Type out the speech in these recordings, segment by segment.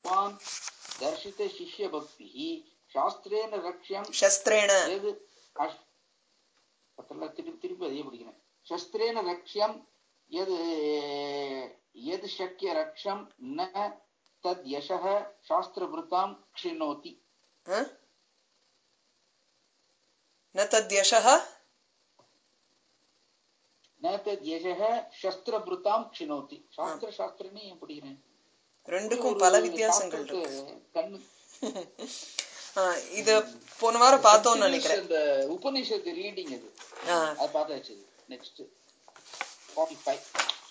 भगवान् दर्शित शिष्यभक्तिः शास्त्रेण रक्ष्यं சஸ்திரேன यद् अश्- பத்தல திருப்பி திருப்பி அதையே படிக்கிறேன் शस्त्रेण रक्ष्यं यद् यद् शक्य रक्षं न तद् यशः शास्त्रभृतां क्षिणोति ஆ? ந தத்யஷः न तद् यशः शस्त्रभृतां क्षिणोति शास्त्र शास्त्रன்னு ஏன் படிக்கிறேன் ரெண்டுக்கும் ஒரு பல வித்தியாசங்கள் இருக்கு சாஸ்திரத்தை கண்ணு ஆ, இது போன வாரம் பார்த்தோம்னு நினைக்கிறேன் இந்த உபநிஷத்து ரீடிங் இது ஆ. அது பார்த்தாச்சு நெக்ஸ்ட் ஃபார்ட்டி ஃபைவ்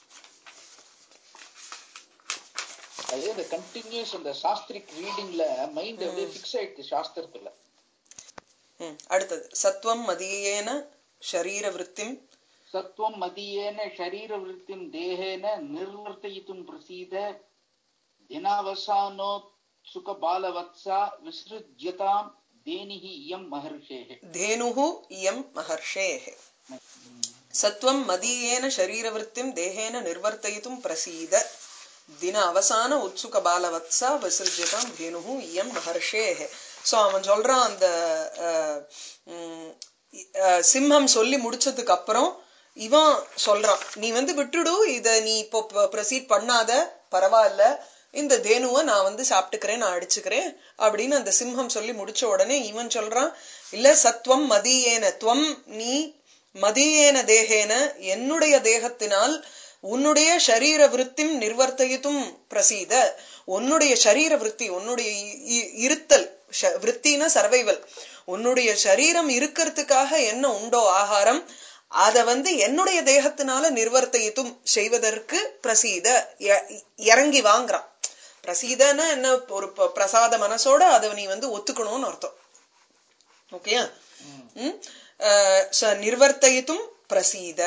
அது இந்த கண்டினியூஸ் அந்த சாஸ்திரிக் ரீடிங்ல மைண்ட் அப்படியே ஃபிக்ஸ் ஆயிடுச்சு சாஸ்திரத்துல ம், அடுத்தது சத்வம் மதியேன ஷரீர விருத்திம் சத்வம் மதியேன शरीरवृत्तिं देहेन निर्वर्तयितुं प्रसीद दिनावसानो सुखबालवत्सा विसृज्यतां देनिः इयं महर्षेः தேனுஹு இயம் மகர்ஷேः சத்வம் மதியேன ஷரீரவிருத்திம் தேகேன நிர்வர்த்தயித்தும் பிரசீத தின அவசான உத்சுக பாலவத்சா விசிருஜிதம் தேனுஹு இயம் மகர்ஷேः சோ அவன் சொல்றான் அந்த அஹ், உம், அஹ், சிம்மம் சொல்லி முடிச்சதுக்கு அப்புறம் இவன் சொல்றான் நீ வந்து விட்டுடு இத நீ இப்போ ப்ரொசீட் பண்ணாத பரவாயில்ல இந்த தேனுவை நான் வந்து சாப்பிட்டுக்கிறேன் நான் அடிச்சுக்கிறேன் அப்படின்னு அந்த சிம்மம் சொல்லி முடிச்ச உடனே இவன் சொல்றான் இல்ல சத்வம் மதியேன துவம் நீ மதியேன தேகேன என்னுடைய தேகத்தினால் உன்னுடைய சரீர விருத்திம் நிர்வர்த்தயித்தும் பிரசீத உன்னுடைய சரீர விருத்தி உன்னுடைய இ- இ- இருத்தல் ஷ- விருத்தினா சர்வைவல் உன்னுடைய சரீரம் இருக்கிறதுக்காக என்ன உண்டோ ஆகாரம் அத வந்து என்னுடைய தேகத்தினால நிர்வர்த்தயித்தும் செய்வதற்கு பிரசீத எ- இறங்கி வாங்குறான் பிரசீதன்னா என்ன ஒரு ப- பிரசாத மனசோட அதை நீ வந்து ஒத்துக்கணும்னு அர்த்தம் ஓகேயா ம்? அஹ், so நிர்வர்த்தயித்தும் பிரசீத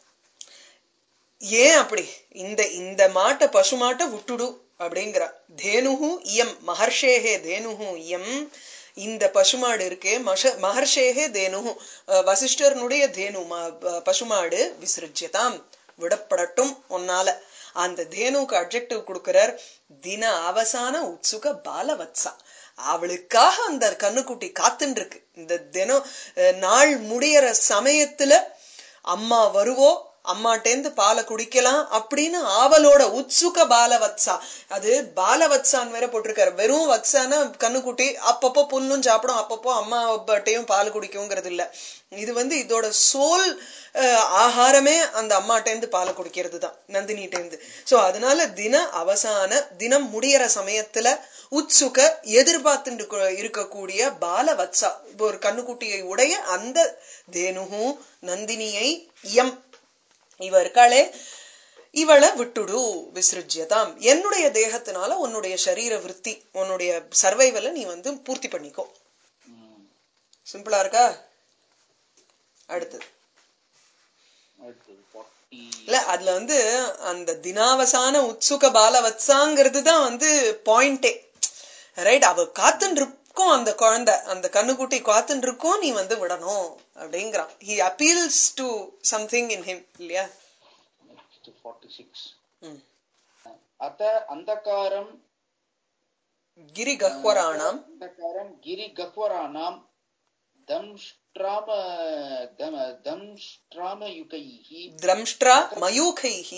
ஏன் அப்படி இந்த இந்த மாட்டை பசு மாட்டை விட்டுடு அப்படிங்கிறா தேனுஹு இயம் மகர்ஷேகே தேனுஹு இயம் இந்த பசுமாடு இருக்கே மஷ மகர்ஷேகே தேனுஹு அஹ், வசிஷ்டர்னுடைய தேனு ம- ப- பசுமாடு விசிருஜ்யதாம் விடப்படட்டும் உன்னால அந்த தேனுக்கு அப்ஜெக்டிவ் கொடுக்கிறார் தின அவசான உத்சுக பாலவத்சா அவளுக்காக அந்த கண்ணுக்குட்டி காத்துன்னு இருக்கு இந்த தினம் அஹ், நாள் முடியற சமயத்துல அம்மா வருவோ அம்மாட்டேந்து பாலை குடிக்கலாம் அப்படின்னு ஆவலோட உத்சுக பாலவத்சா அது பாலவத்சான்னு வேற போட்டிருக்காரு வெறும் வத்சானா கண்ணுக்குட்டி அப்பப்போ புல்லும் சாப்பிடும் அப்பப்போ அம்மா அப்பாட்டையும் பால் குடிக்குங்கிறது இல்ல இது வந்து இதோட சோல் ஆகாரமே அந்த அம்மாட்டேந்து பாலை குடிக்கிறது தான் நந்தினிட்டேந்து சோ அதனால தின அவசான தினம் முடியற சமயத்துல உத்சுக எதிர்பார்த்துட்டு கு- இருக்கக்கூடிய பாலவத்சா இப்போ ஒரு கண்ணுக்குட்டியை உடைய அந்த தேனுகு நந்தினியை இயம் இவ இருக்காளே இவளை விட்டுடு விசிருஜ்யதாம் என்னுடைய தேகத்தினால உன்னுடைய சரீர விருத்தி உன்னுடைய சர்வைவலை நீ வந்து பூர்த்தி பண்ணிக்கோ சிம்பிளா இருக்கா அடுத்தது அடுத்தது ஃபார்ட்டி இல்ல அதுல வந்து அந்த தினாவசான உத்சுக பாலவத்சாங்கிறது தான் வந்து பாயிண்டே ரைட் அவ காத்துன்னு இருக்கும் அந்த குழந்தை அந்த கண்ணுக்குட்டி காத்துன்னு இருக்கும் நீ வந்து விடணும் அப்படிங்கிறான் he appeals to something in him இல்லையா நெக்ஸ்ட் ஃபார்ட்டி சிக்ஸ் ம். அத்த அந்தகாரம் கிரி கஹ்வராணாம் அந்தகாரம் கிரி கஹ்வராணாம் தம்ஷ்ட்ராம தம்- தம்ஷ்ட்ராமயுகைः द्रंष्ट्रा मयूखैः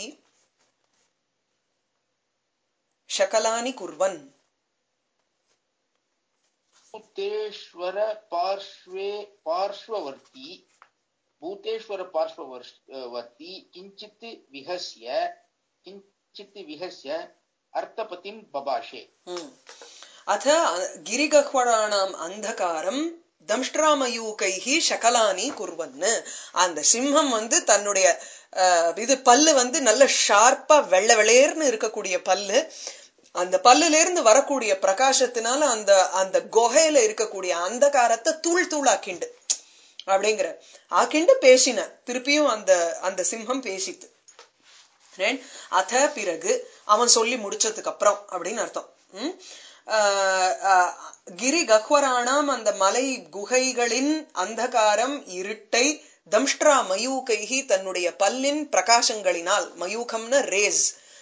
शकलानि कुर्वन् भूतेश्वर पार्श्वे पार्श्ववर्ती भूतेश्वर पार्श्ववर्ती किञ्चित् विहस्य किञ्चित् विहस्य अर्थपतिं बबाषे ம். अथ गिरिगह्वराणाम् अन्धकाரம் தம்ஷ்டிராமயூகைஹி சகலானி குர்வன்னு அந்த சிம்மம் வந்து தன்னுடைய அஹ், இது பல்லு வந்து நல்ல ஷார்ப்பா வெள்ளை வெளேர்னு இருக்கக்கூடிய பல்லு அந்த பல்லுல இருந்து வரக்கூடிய பிரகாசத்தினால அந்த அந்த குகையில இருக்கக்கூடிய அந்தகாரத்தை தூள் தூளாக்கிண்டு அப்படிங்கிற ஆக்கிண்டு பேசின திருப்பியும் அந்த அந்த சிம்மம் பேசித்து Right? அத பிறகு அவன் சொல்லி முடிச்சதுக்கு அப்புறம் அப்படின்னு அர்த்தம் ம்? ஆஹ் ஆஹ் கிரி கஹ்வராணாம் அந்த மலை குகைகளின் அந்தகாரம் இருட்டை தம்ஷ்ட்ரா மயூகைஹி தன்னுடைய பல்லின் பிரகாசங்களினால் மயூகம்னா ரேஸ்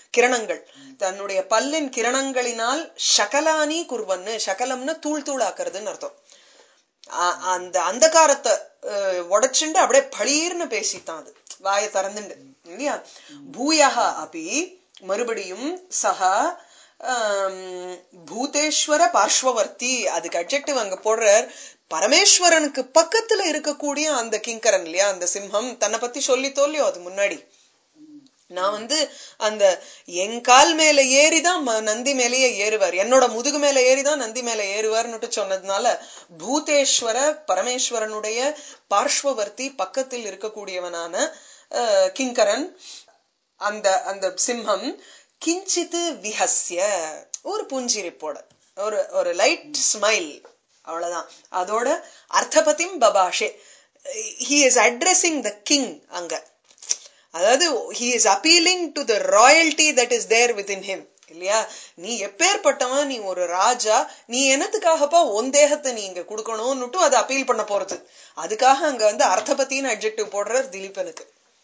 கிரணங்கள் தன்னுடைய பல்லின் கிரணங்களினால் சகலானி குர்வன்னு சகலம்னு தூள் தூளாக்குறதுன்னு அர்த்தம் அ- அந்த அந்தகாரத்தை அஹ், உடைச்சுண்டு அப்படியே பளீர்னு பேசித்தான் அது வாயை திறந்துண்டு இல்லையா பூயகா அபி மறுபடியும் சகா ஆம், பூதேஸ்வர பார்ஷ்வவர்த்தி அதுக்கு அட்ஜெக்டிவ் அங்க போடுறார் பரமேஸ்வரனுக்கு பக்கத்துல இருக்கக்கூடிய அந்த கிங்கரன் இல்லையா அந்த சிம்ஹம் தன்னை பத்தி சொல்லி தோல்லியோ அது முன்னாடி நான் வந்து அந்த என் கால் மேல ஏறிதான் ம- நந்தி மேலேயே ஏறுவார் என்னோட முதுகு மேல ஏறிதான் நந்தி மேல ஏறுவார்னுட்டு சொன்னதுனால பூதேஸ்வர பரமேஸ்வரனுடைய பார்ஷ்வவர்த்தி பக்கத்தில் இருக்கக்கூடியவனான அஹ், கிங்கரன் அந்த அந்த சிம்ஹம் கிஞ்சித்து விஹஸ்ய ஒரு புஞ்சிரிப்போட ஒரு ஒரு லைட் ஸ்மைல் அவ்வளவுதான் அதோட அர்த்தபதிம் பபாஷே he is addressing the king அங்க அதாவது he is appealing to the royalty that is there within him இல்லையா நீ எப்பேற்பட்டவன் நீ ஒரு ராஜா நீ என்னத்துக்காகப்பா உன் தேகத்தை நீ இங்க கொடுக்கணும்னுட்டு அதை அப்பீல் பண்ண போறது அதுக்காக அங்க வந்து அர்த்தபத்தின்னு அட்ஜெக்டிவ் போடுறார் திலீபனுக்கு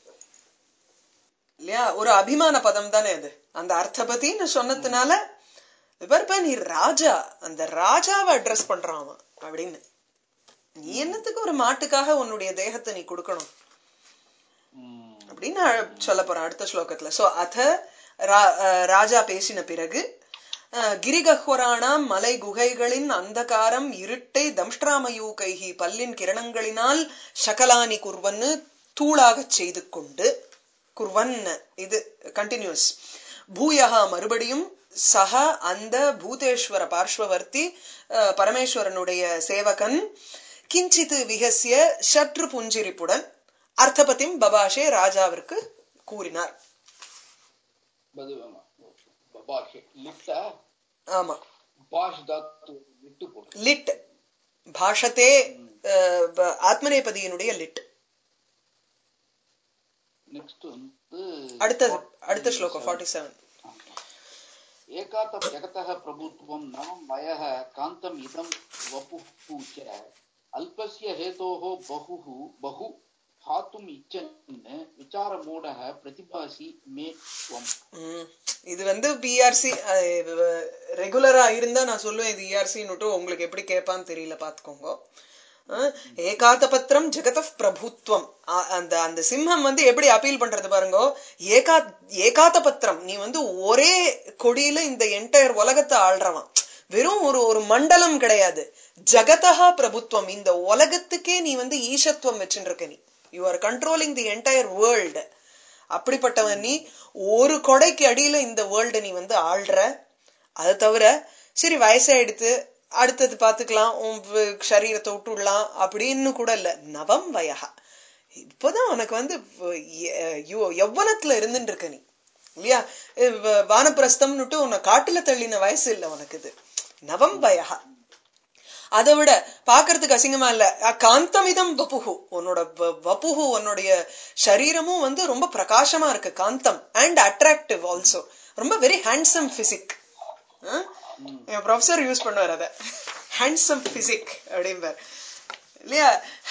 இல்லையா ஒரு அபிமான பதம் தானே அது அந்த அர்த்தபதின்னு சொன்னதுனால இவர்ப்ப நீ ராஜா அந்த ராஜாவை அட்ரஸ் பண்றான் அவன் அப்படின்னு நீ என்னத்துக்கு ஒரு மாட்டுக்காக உன்னுடைய தேகத்தை நீ கொடுக்கணும் ம். அப்படின்னு சொல்ல போறேன் அடுத்த ஸ்லோகத்துல சோ அத ரா- அஹ் ராஜா பேசின பிறகு அஹ், கிரிகஹ்வராணாம் மலை குகைகளின் அந்தகாரம் இருட்டை தம்ஷ்டிராமயூகைகி பல்லின் கிரணங்களினால் சகலானி குர்வன்னு தூளாகச் செய்து கொண்டு குர்வன் இது கண்டினியூஸ் பூயகா மறுபடியும் சக அந்த பூதேஸ்வர பார்ஷ்வவர்த்தி அஹ், பரமேஸ்வரனுடைய சேவகன் கிஞ்சித்து விகசிய சற்று புஞ்சிரிப்புடன் அர்த்தபதிம் பபாஷே ராஜாவிற்கு கூறினார் பது- ஆமா. பபாஷே. லிட்டா? ஆமா பாஷ் தாத்து விட்டு போடு லிட் பாஷத்தே அஹ், ப- ஆத்மநேபதியினுடைய லிட் நெக்ஸ்ட் வந்து அடுத்தது அடுத்த ஸ்லோகம் ஃபார்ட்டி செவன் एकात जगतः प्रभुत्वं न मयः कान्तम् इदं वपुः च अल्पस्य हेतोः बहुः बहु हातुम् इच्छन् विचारमूढः प्रतिभासि मे त्वम् ம். இது வந்து பிஆர்சி ரெகுலரா இருந்தா நான் சொல்லுவேன் இது இஆர்சின்னுட்டு உங்களுக்கு எப்படி கேட்பான்னு தெரியல பாத்துக்கோங்க அஹ், ஏகாத பத்திரம் ஜெகத பிரபுத்வம் அ- அந்த அந்த சிம்மம் வந்து எப்படி அப்பீல் பண்றது பாருங்க ஏகா ஏகாத பத்திரம் நீ வந்து ஒரே கொடியில இந்த என்டையர் உலகத்தை ஆள்றவன் வெறும் ஒரு ஒரு மண்டலம் கிடையாது ஜகதஹா பிரபுத்வம் இந்த உலகத்துக்கே நீ வந்து ஈஷத்துவம் வச்சுட்டு இருக்க நீ you are controlling the entire world அப்படிப்பட்டவன் நீ ஒரு கொடைக்கு அடியில இந்த வேர்ல்ட நீ வந்து ஆள்ற அது தவிர சரி வயசாயிடுத்து அடுத்தது பாத்துக்கலாம் உன் வி- சரீரத்தை விட்டுடலாம் அப்படின்னு கூட இல்ல நவம் வயகா இப்போதான் உனக்கு வந்து வ- எ- யோ- யௌவனத்துல இருந்துட்டு இருக்க நீ இல்லையா இவ் வ- வானப்பிரஸ்தம்னுட்டு உன்னை காட்டுல தள்ளின வயசு இல்ல உனக்கு இது நவம் வயகா அதை விட பாக்குறதுக்கு அசிங்கமா இல்ல அ, காந்தமிதம் வப்புகு உன்னோட வ- வப்புகு உன்னுடைய சரீரமும் வந்து ரொம்ப பிரகாசமா இருக்கு காந்தம் அண்ட் அட்ராக்டிவ் ஆல்சோ ரொம்ப வெரி ஹேண்ட்ஸம் பிசிக் என் ப்ரொஃபசர் யூஸ் பண்ணுவார் அத ஹேண்ட்ஸம் பிசிக் அப்படிம்பார் இல்லையா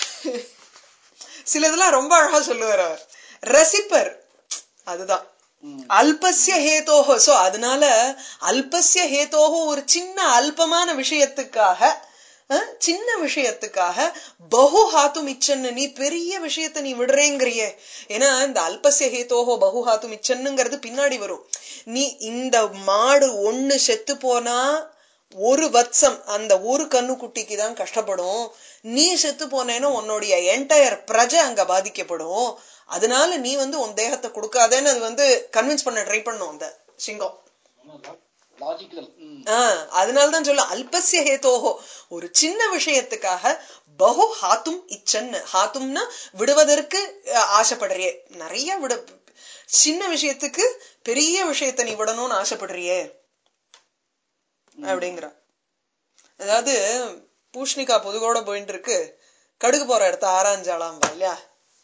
சிலதெல்லாம் ரொம்ப அழகா சொல்லுவார் அவர் ரசிப்பர் அதுதான் அல்பஸ்ய ஹேதோஹோ சோ அதனால அல்பஸ்ய ஹேதோஹோ ஒரு சின்ன அல்பமான விஷயத்துக்காக அஹ், சின்ன விஷயத்துக்காக பகு ஹாத்தும் இச்சன்னு நீ பெரிய விஷயத்தை நீ விடுறேங்கிறியே ஏன்னா இந்த அல்பஸ்ய ஹேதோஹோ பகு ஹாத்தும் இச்சன்னுங்கிறது பின்னாடி வரும் நீ இந்த மாடு ஒண்ணு செத்து போனா ஒரு வத்சம் அந்த ஒரு கண்ணுக்குட்டிக்கு தான் கஷ்டப்படும் நீ செத்து போனேன்னா உன்னுடைய என்டையர் பிரஜை அங்க பாதிக்கப்படும் அதனால நீ வந்து உன் தேகத்தை கொடுக்காதேன்னு அது வந்து கன்வின்ஸ் பண்ண ட்ரை பண்ணும் அந்த சிங்கம் லாஜிக்கல் ஆஹ் அதனாலதான் சொல்ல அல்பஸ்ய ஹேதோஹோ ஒரு சின்ன விஷயத்துக்காக பகு ஹாத்தும் இச்சன்னு ஹாத்தும்னா விடுவதற்கு அஹ், ஆசைப்படுறியே நிறைய விட சின்ன விஷயத்துக்கு பெரிய விஷயத்தை நீ விடணும்னு ஆசைப்படுறியே அப்படிங்கிற அதாவது பூஷ்ணிக்கா பொதுகோட போயிட்டு இருக்கு கடுகு போற இடத்த ஆராய்ஞ்சாலாம் இல்லையா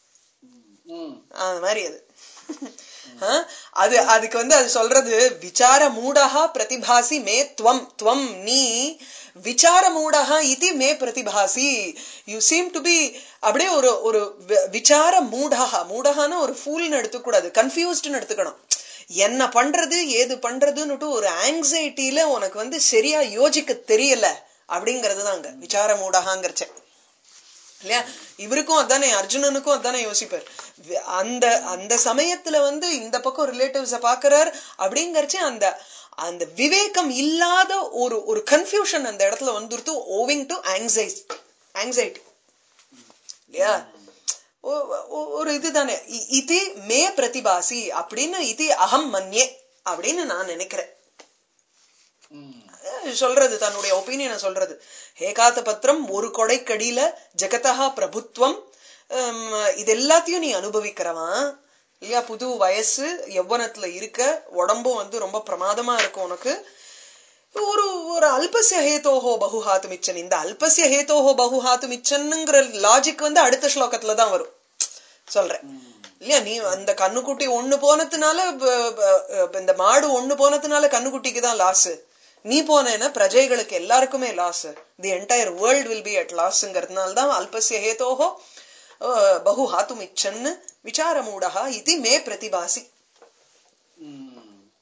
ம் அந்த மாதிரி அது ஆ? அது அதுக்கு வந்து அது சொல்றது விசார மூடஹா பிரதிபாசி மே துவம் துவம் நீ விசார மூடஹா இது மே பிரதிபாசி யூ சீம் டு பி அப்படியே ஒரு ஒரு வி- விசார மூடஹா மூடஹான்னு ஒரு ஃபூல்னு எடுத்துக்கூடாது கன்ஃபியூஸ்டுன்னு எடுத்துக்கணும் என்ன பண்றது ஏது பண்றதுன்னுட்டு ஒரு ஆங்ஸைட்டில உனக்கு வந்து சரியா யோசிக்க தெரியல அப்படிங்கறது தான் அங்க விசார மூடகாங்கிறச்ச இல்லையா இவருக்கும் அதானே அர்ஜுனனுக்கும் அதானே யோசிப்பார் வி- அந்த அந்த சமயத்துல வந்து இந்த பக்கம் ரிலேட்டிவ்ஸ பாக்குறார் அப்படிங்கறச்ச அந்த அந்த விவேகம் இல்லாத ஒரு ஒரு கன்ஃபியூஷன் அந்த இடத்துல வந்துருத்து ஓவிங் டு ஆங்ஸைட்டி ஆங்ஸைட்டி இல்லையா ஒ- ஒ- ஒரு இதுதானே இ- இது மே பிரதிபாசி அப்படின்னு இது அகம் மன்யே அப்படின்னு நான் நினைக்கிறேன் ம். அஹ் சொல்றது தன்னுடைய ஒப்பீனியனை சொல்றது ஏகாத பத்திரம் ஒரு கொடைக்கடியில ஜெகதா பிரபுத்துவம் ஹம், இது எல்லாத்தையும் நீ அனுபவிக்கிறவன் இல்லையா புது வயசு யௌவனத்துல இருக்க உடம்பும் வந்து ரொம்ப பிரமாதமா இருக்கும் உனக்கு ஒரு ஒரு அல்பசிய ஹேதோஹோ பகுஹாத்து மிச்சன் இந்த அல்பசிய ஹேதோஹோ பகுஹாத்து மிச்சன்னுங்கிற லாஜிக் வந்து அடுத்த ஸ்லோகத்துல தான் வரும் சொல்றேன் இல்லையா நீ அந்த கண்ணுக்குட்டி ஒண்ணு போனதுனால ப- ப- ப- இந்த மாடு ஒண்ணு போனதுனால கண்ணுக்குட்டிக்கு தான் லாஸ் நீ போனேன்னா பிரஜைகளுக்கு எல்லாருக்குமே loss the entire world will be at லாஸ்ங்கிறதுனால தான் அல்பசிய ஹேதோஹோ அஹ், பகு ஹாத்தும் இச்சன்னு விசாரமூடகா இது மே பிரதிபாசி ம்.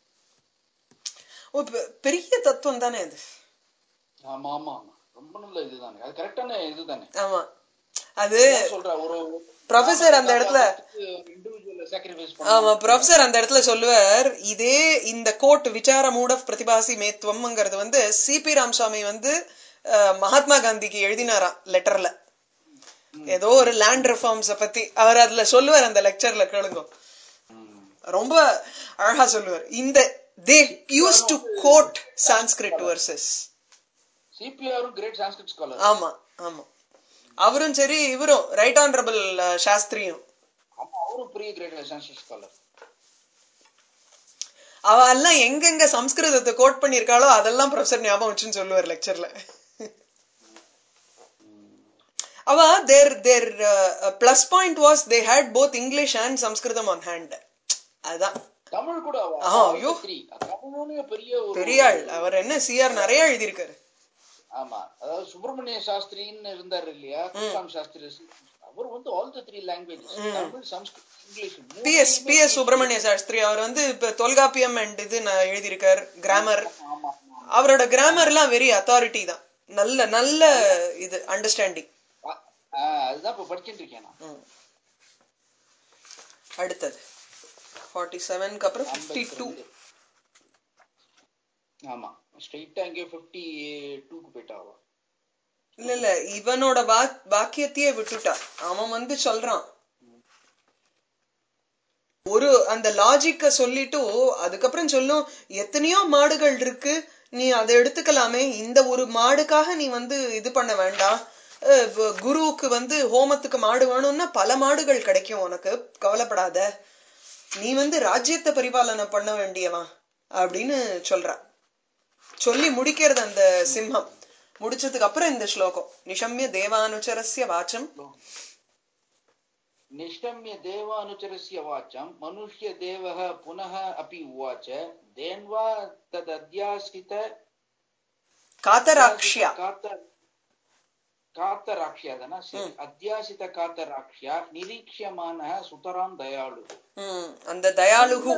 ஒரு பெ- பெரிய தத்துவம் தானே அது ஆமா ஆமா ஆமா ரொம்ப நல்ல இதுதானே அது கரெக்டான இதுதானே ஆமா அது அதான் சொல்றேன் ஒரு Professor அந்த இடத்துல- இண்டிவிஜுவல் சாக்ரிஃபைஸ் ஆமா பண்ண ப்ரொஃபசர் அந்த இடத்துல சொல்லுவார் இதே இந்த கோட் விசார மூட பிரதிபாசி மேத்துவம்ங்கிறது வந்து சிபி ராமசாமி வந்து அஹ், மகாத்மா காந்திக்கு எழுதினாராம் லெட்டர்ல ஏதோ ஒரு லேண்ட் ரிஃபார்ம்ஸ பத்தி அவர் அதுல சொல்லுவார் அந்த லெக்சர்ல கேளுங்க ரொம்ப அழகா சொல்லுவார் இந்த they used to quote Sanskrit versus சிபிஆரும் கிரேட் சான்ஸ்கிரிட் ஸ்காலர் ஆமா ஆமா அவரும் சரி இவரும் ரைட் ஆனரபிள் சாஸ்திரியும் ஆமா அவரும் பெரிய கிரேட் சான்ஸ்கிரிட் ஸ்காலர் அவ எல்லாம் எங்கெங்க சம்ஸ்கிருதத்தை கோட் பண்ணிருக்காளோ அதெல்லாம் ப்ரொஃபசர் ஞாபகம் வச்சுன்னு சொல்லுவார் லெக்சர்ல அவ there there plus point was they had both English and Samskritam on hand அதுதான் தமிழ் கூட அவ- ஆ, all ஐயோ. the three. தமிழ்னு பெரிய ஒரு பெரிய ஆள் அவர் என்ன சிஆர் நிறைய எழுதியிருக்காரு ஆமா அதாவது சுப்பிரமணிய சாஸ்திரின்னு இருந்தாரு இல்லையா கிருஷ்ணாம் சாஸ்திரி அவர் வந்து all the three languages Tamil Samskrit English P S P S Subramania Sastri அவர் வந்து இப்ப தொல்காப்பியம் அண்ட் இது நான் எழுதியிருக்கார் கிராமர் ஆமா ஆமா அவரோட கிராமர்லாம் வெரி அத்தாரிட்டி தான் நல்ல நல்ல இது அண்டர்ஸ்டாண்டிங் ஆ, ஆ, அதுதான் இப்ப படிச்சுட்டு இருக்கேன் நான் அடுத்தது ஃபார்ட்டி செவன்க்கு அப்புறம் ஃபிஃப்டி டூ ஆமா ஸ்ட்ரைட்டா அங்கே பிப்டி டூக்கு போயிட்டாவா இல்ல இல்ல இவனோட வாக் வாக்கியத்தையே விட்டுட்டா அவன் வந்து சொல்றான் ஒரு அந்த லாஜிக்க சொல்லிட்டு அதுக்கப்புறம் சொல்லும் எத்தனையோ மாடுகள் இருக்கு நீ அதை எடுத்துக்கலாமே இந்த ஒரு மாடுக்காக நீ வந்து இது பண்ண வேண்டாம் அஹ் வ- குருவுக்கு வந்து ஹோமத்துக்கு மாடு வேணும்னா பல மாடுகள் கிடைக்கும் உனக்கு கவலைப்படாத நீ வந்து ராஜ்யத்தை பரிபாலனை பண்ண வேண்டியவன் அப்படின்னு சொல்றா சொல்லி முடிக்கிறது அந்த சிம்மம் முடிச்சதுக்கு அப்புறம் இந்த ஸ்லோகம் நிஷம்ய தேவானுச்சரஸ்ய வாச்சம் निष्टम्य देवानुचरस्य वाचं मनुष्य देवः पुनः अपि उवाच देन्वा तदध्यासित காத்தராக்ஷ்யா कातर कातराक्ष्यादन अध्यासित कातराक्ष्या निरीक्ष्यमानः सुतरां दयालु ம், அந்த தயாளுகு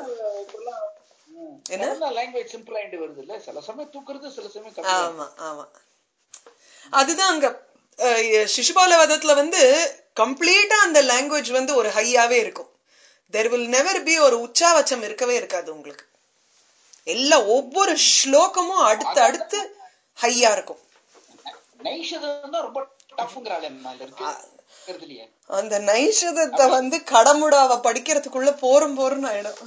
என்ன லாங்குவேஜ் சிம்பிள் ஆயிட்டு வருது இல்ல சில சமயம் தூக்குறது சில சமயம் கம்மி ஆமா ஆமா அதுதான் அங்க அஹ், சிசுபால வதத்துல வந்து கம்ப்ளீட்டா அந்த லாங்குவேஜ் வந்து ஒரு ஹையாவே இருக்கும் தெர் வில் நெவர் பி ஒரு உச்சாவச்சம் இருக்கவே இருக்காது உங்களுக்கு எல்லா ஒவ்வொரு ஸ்லோகமும் அடுத்து அடுத்து ஹையா இருக்கும் நைஷதம் தான் ரொம்ப டஃப்ங்கிறாள் என்ன இருக்கு இருக்கிறதுலயே அந்த நைஷதத்தை வந்து கடமுடாவ படிக்கிறதுக்குள்ள போரும் போரும் ஆயிடும்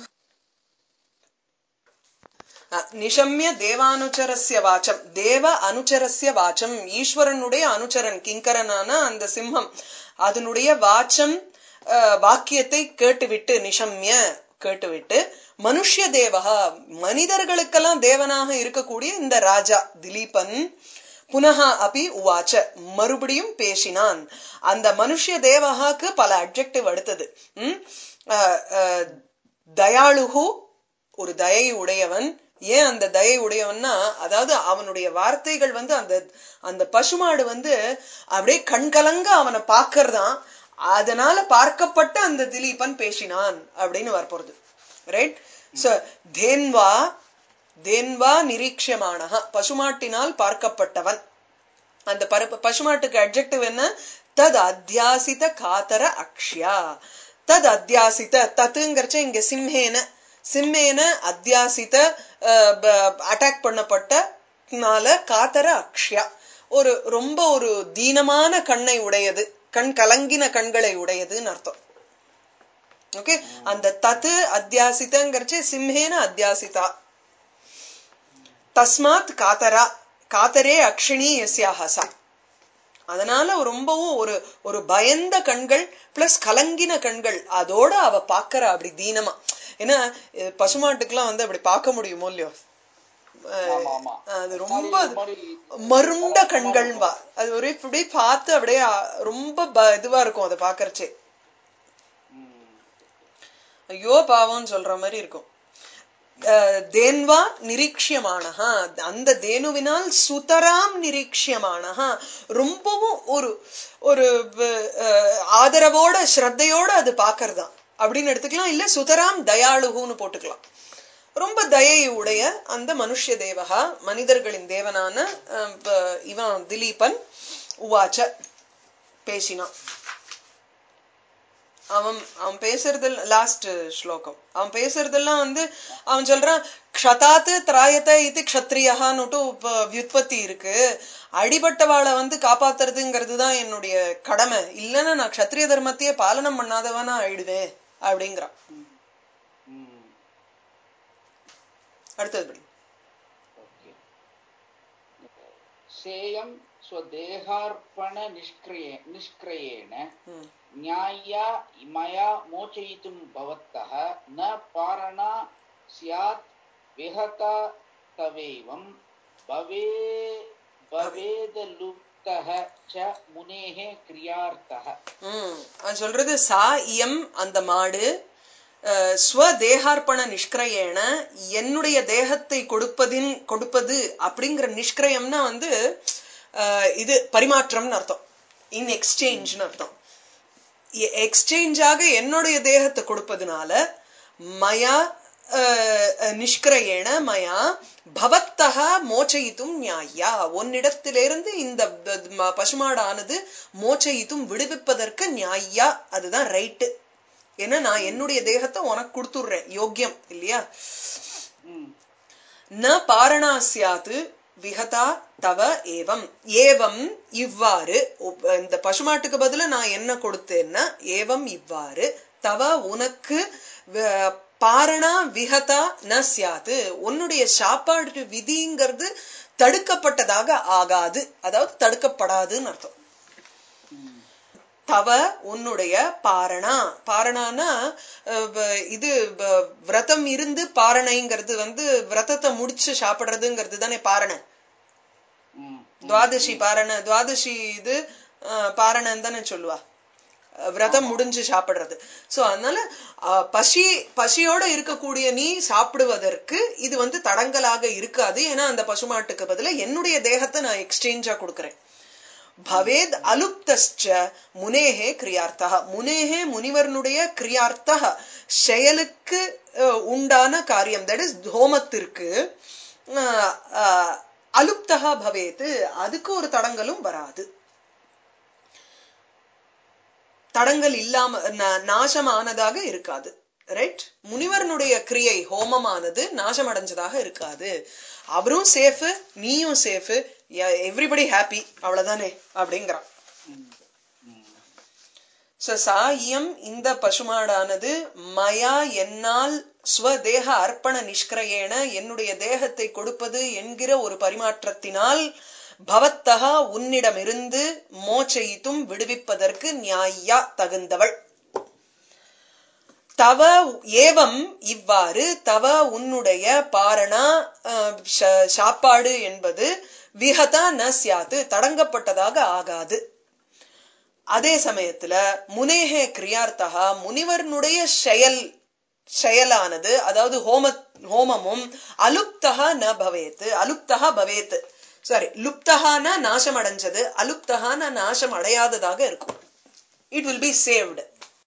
அஹ், நிஷம்ய தேவானுச்சரஸ்ய வாச்சம் தேவ அனுச்சரஸ்ய வாச்சம் ஈஸ்வரனுடைய அனுச்சரன் கிங்கரனான அந்த சிம்மம் அதனுடைய வாச்சம் அஹ், வாக்கியத்தை கேட்டுவிட்டு நிஷம்ய கேட்டுவிட்டு மனுஷ்ய தேவகா மனிதர்களுக்கெல்லாம் தேவனாக இருக்கக்கூடிய இந்த ராஜா திலீபன் புனகா அபி உவாச்ச மறுபடியும் பேசினான் அந்த மனுஷ்ய தேவகாக்கு பல அப்ஜெக்டிவ் அடுத்தது ம்? அஹ், அஹ், தயாளுகு ஒரு தயை உடையவன் ஏன் அந்த தயை உடையவன்னா அதாவது அவனுடைய வார்த்தைகள் வந்து அந்த அந்த பசுமாடு வந்து அப்படியே கண்கலங்க அவனை பார்க்கறதான் அதனால பார்க்கப்பட்ட அந்த திலீபன் பேசினான் அப்படின்னு வரப்போறது ரைட் சோ தேன்வா தேன்வா நிரீட்சியமானஹ பசுமாட்டினால் பார்க்கப்பட்டவன் அந்த பரு பசுமாட்டுக்கு அட்ஜெக்டிவ் என்ன தத் அத்தியாசித காதர அக்ஷ்யா தத் அத்தியாசித தத்துங்கிறச்ச இங்க சிம்ஹேன சிம்மேன அத்தியாசித அட்டாக் பண்ணப்பட்டனால காதர அக்ஷ்யா ஒரு ரொம்ப ஒரு தீனமான கண்ணை உடையது கண் கலங்கின கண்களை உடையதுன்னு அர்த்தம் ஓகே அந்த தத்து அத்தியாசிதங்கிறச்சு சிம்ஹேன அத்தியாசிதா தஸ்மாத் காத்தரா காத்தரே அக்ஷினி எஸ்யாஹசா அதனால ரொம்பவும் ஒரு ஒரு பயந்த கண்கள் பிளஸ் கலங்கின கண்கள் அதோட அவ பாக்குறா அப்படி தீனமா ஏன்னா அஹ் பசுமாட்டுக்கெல்லாம் வந்து அப்படி பார்க்க முடியுமோ இல்லையோ ஆமா, ஆமா. அது ரொம்ப ஒரு மாதிரி மருண்ட கண்கள்பா அது ஒரு இப்படி பார்த்து அப்படியே அ- ரொம்ப ப- இதுவா இருக்கும் அதை பாக்கறச்சே ம். ஐயோ பாவம்னு சொல்ற மாதிரி இருக்கும் அஹ், தேன்வா நிரீட்சியமானஹா அந்த தேனுவினால் சுதராம் நிரீட்சியமானஹா ரொம்பவும் ஒரு ஒரு வ- அஹ், ஆதரவோட ஸ்ரத்தையோட அது பாக்கறதாம் அப்படின்னு எடுத்துக்கலாம் இல்ல சுதராம் தயாளுகுன்னு போட்டுக்கலாம் ரொம்ப தயை உடைய அந்த மனுஷ்ய தேவகா மனிதர்களின் தேவனான அஹ், ப- இவன் திலீபன் உவாச்ச பேசினான் அவன் அவன் பேசுறது லாஸ்ட் ஸ்லோகம் அவன் பேசுறதெல்லாம் வந்து அவன் சொல்றான் க்ஷதாத்து திராயத்த இது க்ஷத்ரியகான்னுட்டு வியுற்பத்தி இருக்கு அடிபட்டவாளை வந்து காப்பாத்துறதுங்கிறது தான் என்னுடைய கடமை இல்லைன்னா நான் க்ஷத்ரிய தர்மத்தையே பாலனம் பண்ணாதவனா ஆயிடுவேன் அப்படிங்கிறான் ம். அடுத்தது படி ஓகே சேயம் ஸ்வதேகார்ப்பண நிஷ்கிரியே நிஷ்கிரயேण ம். न्याय्या मया मोचयितुं भवतः न पारणा स्यात् विहता तवेवं भवे भवेदलुप्तः च मुनेः क्रियार्थः ம் அது சொல்றது சா இயம் அந்த மாடு அஹ், ஸ்வதேகார்ப்பண நிஷ்கிரயேன என்னுடைய தேகத்தை கொடுப்பதின் கொடுப்பது அப்படிங்கிற நிஷ்கிரயம்னா வந்து அஹ், இது பரிமாற்றம்னு அர்த்தம் இன் எக்ஸ்சேஞ்ச்னு அர்த்தம் எக்ஸ்சேஞ்சாக என்னுடைய தேகத்தை கொடுப்பதுனால மயா அஹ், அஹ், நிஷ்கிரயேண மயா பவத்தக மோச்சயித்தும் நியாயா உன்னிடத்திலிருந்து இந்த ப- ம- பசுமாடானது மோச்சயித்தும் விடுவிப்பதற்கு நியாயா அதுதான் ரைட்டு ஏன்னா நான் என்னுடைய தேகத்தை உனக்கு கொடுத்துடுறேன் யோக்கியம் இல்லையா ம். ந பாரணா சியாது விகதா தவ ஏவம் ஏவம் இவ்வாறு உப்- இந்த பசுமாட்டுக்கு பதிலா நான் என்ன கொடுத்தேன்னா ஏவம் இவ்வாறு தவ உனக்கு வ- பாரணா விகதா ந சியாது உன்னுடைய சாப்பாடு விதிங்கிறது தடுக்கப்பட்டதாக ஆகாது அதாவது தடுக்கப்படாதுன்னு அர்த்தம் ம். தவ உன்னுடைய பாரணா பாரணானா அஹ், வ- இது வ- விரதம் இருந்து பாரணைங்கிறது வந்து விரதத்தை முடிச்சு சாப்பிடுறதுங்கிறது தானே பாரணை ம். துவாதசி பாரண துவாதசி இது அஹ், பாரணன்னு தானே சொல்லுவா அஹ், விரதம் முடிஞ்சு சாப்பிடுறது சோ அதனால அஹ், பசி பசியோட இருக்கக்கூடிய நீ சாப்பிடுவதற்கு இது வந்து தடங்கலாக இருக்காது ஏன்னா அந்த பசுமாட்டுக்கு பதிலா என்னுடைய தேகத்தை நான் எக்ஸ்சேஞ்சா கொடுக்கறேன் பவேத் அலுப்தஸ்ச முனேஹே கிரியார்த்தா முனேஹே முனிவர்னுடைய கிரியார்த்தா செயலுக்கு அஹ், உண்டான காரியம் தட் இஸ் ஹோமத்திற்கு அஹ், அஹ், அலுப்தகா பவேத் அதுக்கு ஒரு தடங்கலும் வராது தடங்கல் இல்லாம ந- நாசமானதாக இருக்காது ரைட் முனிவர்னுடைய கிரியை ஹோமமானது நாசமடைஞ்சதாக இருக்காது அவரும் சேஃப் நீயும் சேஃப் எவ்ரிபடி ஹாப்பி அவ்வளவுதானே அப்படிங்கிறான் ம். ம். ச சா இயம் இந்த பசுமாடானது மயா என்னால் ஸ்வதேக அர்ப்பண நிஷ்கிரயேன என்னுடைய தேகத்தை கொடுப்பது என்கிற ஒரு பரிமாற்றத்தினால் பவத்தகா உன்னிடமிருந்து மோச்சயித்தும் விடுவிப்பதற்கு நியாயா தகுந்தவள் தவ ஏவம் இவ்வாறு தவ உன்னுடைய பாரணா அஹ், ச- சாப்பாடு என்பது விஹதா ந சியாது தடங்கப்பட்டதாக ஆகாது அதே சமயத்துல முனேகே கிரியார்த்தகா முனிவர்னுடைய செயல் செயலானது அதாவது ஹோம ஹோமமும் அலுப்தகா ந பவேத் அலுப்தகா பவேத் சாரி லுப்தகான நாசம் அடைஞ்சது அலுப்தகான நாசம் அடையாததாக இருக்கும் இட் வில் பி சேவ்டு